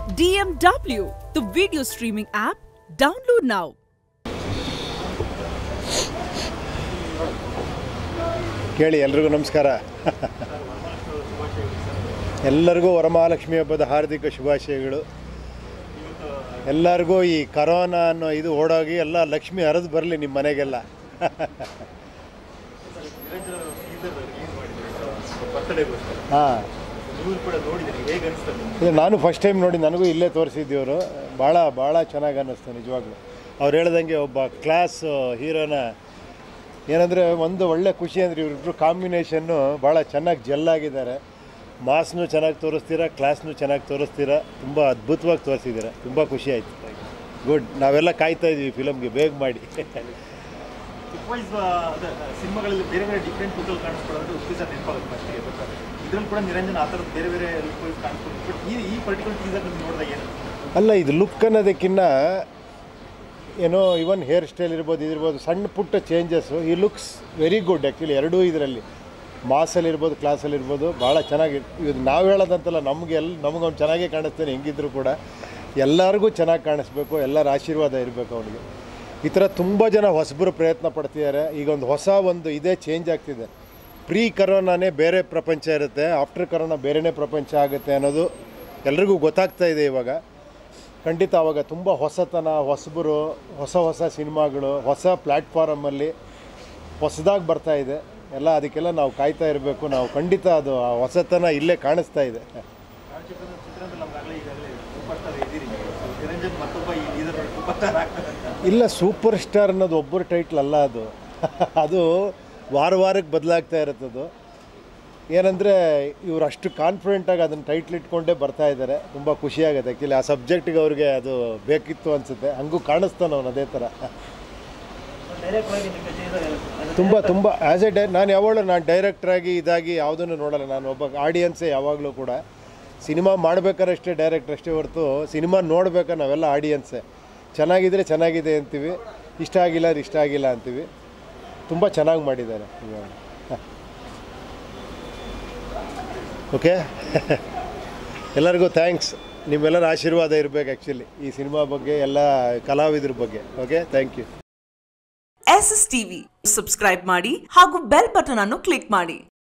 DMW, the video streaming app. Download now. ಕೇಳಿ ಎಲ್ರಿಗೂ ನಮಸ್ಕಾರ ಎಲ್ಲರಿಗೂ ವರಮಹಾಲಕ್ಷ್ಮಿ ಹಬ್ಬದ ಹಾರ್ದಿಕ ಶುಭಾಶಯಗಳು ಎಲ್ಲರಿಗೂ ಈ ಕರೋನಾ ಅನ್ನೋ ಇದು ಓಡೋಗಿ ಎಲ್ಲ ಲಕ್ಷ್ಮಿ ಹರಿದು ಬರಲಿ ನಿಮ್ಮ ಮನೆಗೆಲ್ಲ ಹಾಂ ಇದು ನಾನು ಫಸ್ಟ್ ಟೈಮ್ ನೋಡಿ ನನಗೂ ಇಲ್ಲೇ ತೋರಿಸಿದ್ದೀವರು ಭಾಳ ಭಾಳ ಚೆನ್ನಾಗಿ ಅನ್ನಿಸ್ತು ನಿಜವಾಗ್ಲೂ ಅವ್ರು ಹೇಳ್ದಂಗೆ ಒಬ್ಬ ಕ್ಲಾಸ್ ಹೀರೋನ ಏನಂದರೆ ಒಂದು ಒಳ್ಳೆ ಖುಷಿ ಅಂದರೆ ಇವರಿಬ್ಬರು ಕಾಂಬಿನೇಷನ್ನು ಭಾಳ ಚೆನ್ನಾಗಿ ಜೆಲ್ಲಾಗಿದ್ದಾರೆ ಮಾಸ್ನು ಚೆನ್ನಾಗಿ ತೋರಿಸ್ತೀರಾ ಕ್ಲಾಸ್ನು ಚೆನ್ನಾಗಿ ತೋರಿಸ್ತೀರಾ ತುಂಬ ಅದ್ಭುತವಾಗಿ ತೋರಿಸಿದ್ದೀರಾ ತುಂಬ ಖುಷಿ ಆಯಿತು ಗುಡ್ ನಾವೆಲ್ಲ ಕಾಯ್ತಾ ಇದ್ದೀವಿ ಫಿಲಮ್ಗೆ ಬೇಗ ಮಾಡಿ ವೈಸ್ ಸಿನಿಮಾಗಳಲ್ಲಿ ಬೇರೆ ಬೇರೆ ಡಿಫ್ರೆಂಟ್ ಲುಕ್ಕಲ್ಲಿ ಕಾಣಿಸ್ಕೊಳ್ಳೋದು ಟೀಸರ್ ನೆನಪಾಗುತ್ತೆ ಫಸ್ಟಿಗೆ ಬಟ್ ಇದ್ರಲ್ಲಿ ಕೂಡ ನಿರಂಜನ್ ಆ ಥರದ್ದು ಬೇರೆ ಬೇರೆ ಲುಕ್ ವೈಸ್ ಕಾಣಿಸ್ಕೊಳ್ಳೋದು ಬಟ್ ಈ ಈ ಪರ್ಟಿಕ್ಯುಲರ್ ಟೀಸರ್ ನೀವು ನೋಡಿದಾಗ ಏನು ಅಲ್ಲ ಇದು ಲುಕ್ ಅನ್ನೋದಕ್ಕಿಂತ ಏನೋ ಇವನ್ ಹೇರ್ ಸ್ಟೈಲ್ ಇರ್ಬೋದು ಇದಿರ್ಬೋದು ಸಣ್ಣ ಪುಟ್ಟ ಚೇಂಜಸ್ಸು ಈ ಲುಕ್ಸ್ ವೆರಿ ಗುಡ್ ಆ್ಯಕ್ಚುಲಿ ಎರಡೂ ಇದರಲ್ಲಿ ಮಾಸಲ್ಲಿರ್ಬೋದು ಕ್ಲಾಸಲ್ಲಿರ್ಬೋದು ಭಾಳ ಚೆನ್ನಾಗಿ ಇದು ನಾವು ಹೇಳೋದಂತಲ್ಲ ನಮಗೆ ಎಲ್ಲ ನಮಗೊಂದು ಚೆನ್ನಾಗೇ ಕಾಣಿಸ್ತೇನೆ ಹೆಂಗಿದ್ರು ಕೂಡ ಎಲ್ಲರಿಗೂ ಚೆನ್ನಾಗಿ ಕಾಣಿಸ್ಬೇಕು ಎಲ್ಲರ ಆಶೀರ್ವಾದ ಇರಬೇಕು ಅವನಿಗೆ ಈ ಥರ ತುಂಬ ಜನ ಹೊಸಬರು ಪ್ರಯತ್ನ ಪಡ್ತಿದ್ದಾರೆ ಈಗ ಒಂದು ಹೊಸ ಒಂದು ಇದೇ ಚೇಂಜ್ ಆಗ್ತಿದೆ ಪ್ರೀ ಕರೋನಾನೇ ಬೇರೆ ಪ್ರಪಂಚ ಇರುತ್ತೆ ಆಫ್ಟರ್ ಕರೋನಾ ಬೇರೆನೇ ಪ್ರಪಂಚ ಆಗುತ್ತೆ ಅನ್ನೋದು ಎಲ್ರಿಗೂ ಗೊತ್ತಾಗ್ತಾ ಇದೆ ಇವಾಗ ಖಂಡಿತ ಅವಾಗ ತುಂಬ ಹೊಸತನ ಹೊಸಬರು ಹೊಸ ಹೊಸ ಸಿನಿಮಾಗಳು ಹೊಸ ಪ್ಲ್ಯಾಟ್ಫಾರಮಲ್ಲಿ ಹೊಸದಾಗಿ ಬರ್ತಾ ಇದೆ ಎಲ್ಲ ಅದಕ್ಕೆಲ್ಲ ನಾವು ಕಾಯ್ತಾ ಇರಬೇಕು ನಾವು ಖಂಡಿತ ಅದು ಆ ಹೊಸತನ ಇಲ್ಲೇ ಕಾಣಿಸ್ತಾ ಇದೆ ಚಿತ್ರದ ಚಿತ್ರದಲ್ಲಿ ನಮ್ಗಾಗಲೇ ಈಗಾಗಲೇ ಸೂಪರ್ ಸ್ಟಾರ್ ಇದ್ದೀರಿ So, ನಿರಂಜನ್ ಮತ್ತೊಬ್ಬ ಈ ಟೀಸರ್ ಸೂಪರ್ ಸ್ಟಾರ್ ಆಗ್ತಾರೆ ಅಂತ ಇಲ್ಲ ಸೂಪರ್ ಸ್ಟಾರ್ ಅನ್ನೋದು ಒಬ್ಬರ ಟೈಟ್ಲ್ ಅಲ್ಲ ಅದು ಅದು ವಾರ ವಾರಕ್ಕೆ ಬದಲಾಗ್ತಾ ಇರುತ್ತದು ಏನಂದರೆ ಇವರು ಅಷ್ಟು ಕಾನ್ಫಿಡೆಂಟಾಗಿ ಅದನ್ನು ಟೈಟ್ಲ್ ಇಟ್ಕೊಂಡೇ ಬರ್ತಾ ಇದ್ದಾರೆ ತುಂಬ ಖುಷಿಯಾಗುತ್ತೆ ಆ್ಯಕ್ಚುಲಿ ಆ ಸಬ್ಜೆಕ್ಟಿಗೆ ಅವ್ರಿಗೆ ಅದು ಬೇಕಿತ್ತು ಅನಿಸುತ್ತೆ ಹಂಗೂ ಕಾಣಿಸ್ತಾನೆ ಅವನು ಅದೇ ಥರ ಡೈರೆಕ್ಟ್ ಆಗಿ ನಿಮಗೆ ಟೀಸರ್ ತುಂಬ ತುಂಬ ಆ್ಯಸ್ ಎ ಡೈ ನಾನು ಯಾವಾಗಲೂ ನಾನು ಡೈರೆಕ್ಟ್ರಾಗಿ ಇದಾಗಿ ಯಾವುದನ್ನು ನೋಡಲ್ಲ ನಾನು ಒಬ್ಬ ಆಡಿಯನ್ಸೇ ಯಾವಾಗಲೂ ಕೂಡ ಸಿನಿಮಾ ಮಾಡ್ಬೇಕಾದ್ರೆ ಅಷ್ಟೇ ಡೈರೆಕ್ಟ್ರ್ ಅಷ್ಟೇ ಹೊರತು ಸಿನಿಮಾ ನೋಡ್ಬೇಕಾದ್ರೆ ನಾವೆಲ್ಲ ಆಡಿಯನ್ಸೇ ಚೆನ್ನಾಗಿದ್ರೆ ಚೆನ್ನಾಗಿದೆ ಅಂತೀವಿ ಇಷ್ಟ ಆಗಿಲ್ಲ ಅದು ಇಷ್ಟ ಆಗಿಲ್ಲ ಅಂತೀವಿ ತುಂಬ ಚೆನ್ನಾಗಿ ಮಾಡಿದ್ದಾರೆ ಇವಾಗ ಓಕೆ ಎಲ್ಲರಿಗೂ ಥ್ಯಾಂಕ್ಸ್ ನಿಮ್ಮೆಲ್ಲರ ಆಶೀರ್ವಾದ ಇರಬೇಕು ಆ್ಯಕ್ಚುಲಿ ಈ ಸಿನಿಮಾ ಬಗ್ಗೆ ಎಲ್ಲ ಕಲಾವಿದ್ರ ಬಗ್ಗೆ okay thank you S S TV subscribe ಮಾಡಿ ಹಾಗೂ ಬೆಲ್ ಬಟನ್ ಅನ್ನು ಕ್ಲಿಕ್ ಮಾಡಿ